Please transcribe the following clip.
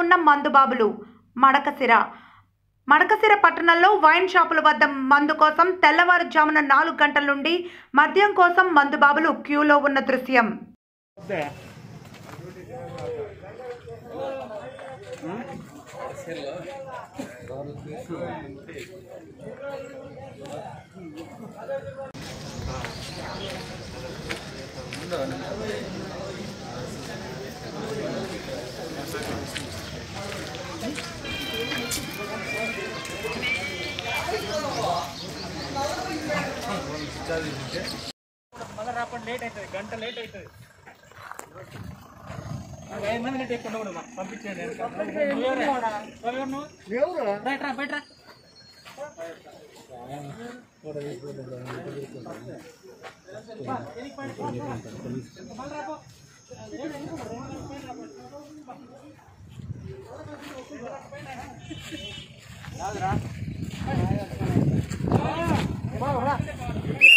ఉన్న మందుబాబులు మడకసిర మడకసిర పట్టణంలో వైన్ షాపుల వద్ద మందు కోసం తెల్లవారుజామున నాలుగు గంటల నుండి మద్యం కోసం మందుబాబులు క్యూలో ఉన్న దృశ్యం మళ్ళీ రాపండి లేట్ అవుతుంది గంట లేట్ అవుతుంది నాకు ఐదు మంది లేట్ ఎక్కువ ఉండకూడదు మా. పంపించేయండి నువ్వెవరు? నువ్వెవరు నువ్వు? బయట రా, బయట రా. రాదురా. బాబు, రా.